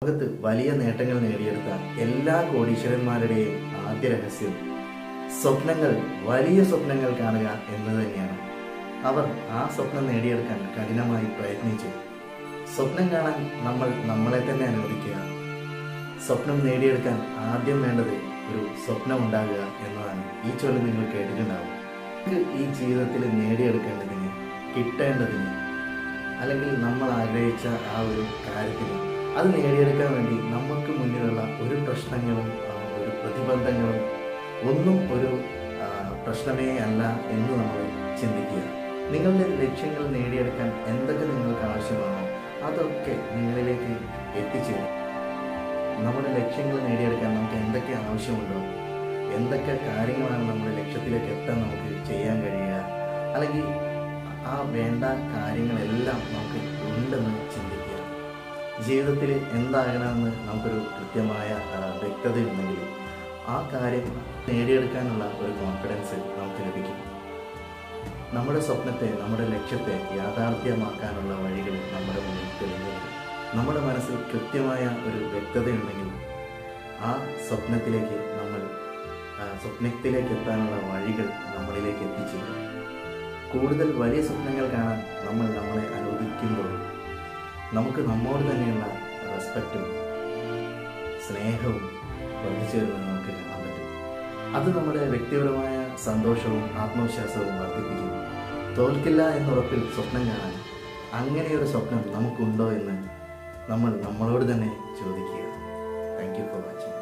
ലോകത്ത് വലിയ നേട്ടങ്ങൾ നേടിയെടുത്ത എല്ലാ കോടീശ്വരന്മാരുടെയും ആദ്യ രഹസ്യം സ്വപ്നങ്ങൾ വലിയ സ്വപ്നങ്ങൾ കാണുക എന്നത് തന്നെയാണ് അവർ ആ സ്വപ്നം നേടിയെടുക്കാൻ കഠിനമായി പ്രയത്നിച്ചു സ്വപ്നം കാണാൻ നമ്മൾ നമ്മളെ തന്നെ അനുവദിക്കുക സ്വപ്നം നേടിയെടുക്കാൻ ആദ്യം വേണ്ടത് ഒരു സ്വപ്നം ഉണ്ടാകുക എന്നതാണ് ഈ ചൊല്ല് നിങ്ങൾ കേട്ടിട്ടുണ്ടാവും നമുക്ക് ഈ ജീവിതത്തിൽ നേടിയെടുക്കേണ്ടതിന് കിട്ടേണ്ടതിന് അല്ലെങ്കിൽ നമ്മൾ ആഗ്രഹിച്ച ആ ഒരു കാര്യത്തിന് അത് നേടിയെടുക്കാൻ വേണ്ടി നമുക്ക് മുന്നിലുള്ള ഒരു പ്രശ്നങ്ങളും ആ, ഒരു പ്രതിബന്ധങ്ങളും ഒന്നും ഒരു ആ, പ്രശ്നമേ അല്ല എന്ന് നമ്മൾ ചിന്തിക്കുക നിങ്ങളുടെ ലക്ഷ്യങ്ങൾ നേടിയെടുക്കാൻ എന്തൊക്കെ നിങ്ങൾക്ക് ആവശ്യമാണോ അതൊക്കെ നിങ്ങളിലേക്ക് എത്തിച്ചേരും നമ്മുടെ ലക്ഷ്യങ്ങൾ നേടിയെടുക്കാൻ നമുക്ക് എന്തൊക്കെ ആവശ്യമുണ്ടോ എന്തൊക്കെ കാര്യങ്ങളാണ് നമ്മുടെ ലക്ഷ്യത്തിലേക്ക് എത്താൻ നമുക്ക് ചെയ്യാൻ കഴിയുക അല്ലെങ്കിൽ ആ വേണ്ട കാര്യങ്ങളെല്ലാം നമുക്ക് ഉണ്ടെന്ന് ചിന്തിക്കുക ജീവിതത്തിൽ എന്താകണമെന്ന് നമുക്കൊരു കൃത്യമായ ആ, വ്യക്തതയുണ്ടെങ്കിൽ ആ കാര്യം നേടിയെടുക്കാനുള്ള ഒരു കോൺഫിഡൻസ് നമുക്ക് ലഭിക്കും നമ്മുടെ സ്വപ്നത്തെ നമ്മുടെ ലക്ഷ്യത്തെ യാഥാർത്ഥ്യമാക്കാനുള്ള വഴികൾ നമ്മുടെ മുന്നിൽ തെളിഞ്ഞുണ്ട് നമ്മുടെ മനസ്സിൽ കൃത്യമായ ഒരു വ്യക്തതയുണ്ടെങ്കിൽ ആ സ്വപ്നത്തിലേക്ക് നമ്മൾ ആ, സ്വപ്നത്തിലേക്ക് എത്താനുള്ള വഴികൾ നമ്മളിലേക്ക് എത്തിച്ചേരും കൂടുതൽ വലിയ സ്വപ്നങ്ങൾ കാണാൻ നമ്മൾ നമ്മളെ അനുവദിക്കുമ്പോൾ നമുക്ക് നമ്മോട് തന്നെയുള്ള റെസ്പെക്റ്റും സ്നേഹവും വർദ്ധിച്ചു വരുന്നത് നമുക്ക് കാണാൻ പറ്റും അത് നമ്മുടെ വ്യക്തിപരമായ സന്തോഷവും ആത്മവിശ്വാസവും വർദ്ധിപ്പിക്കും തോൽക്കില്ല എന്നുറപ്പിൽ സ്വപ്നം കാണാൻ അങ്ങനെയൊരു സ്വപ്നം നമുക്കുണ്ടോ എന്ന് നമ്മൾ നമ്മളോട് തന്നെ ചോദിക്കുക താങ്ക് യു ഫോർ വാച്ചിങ്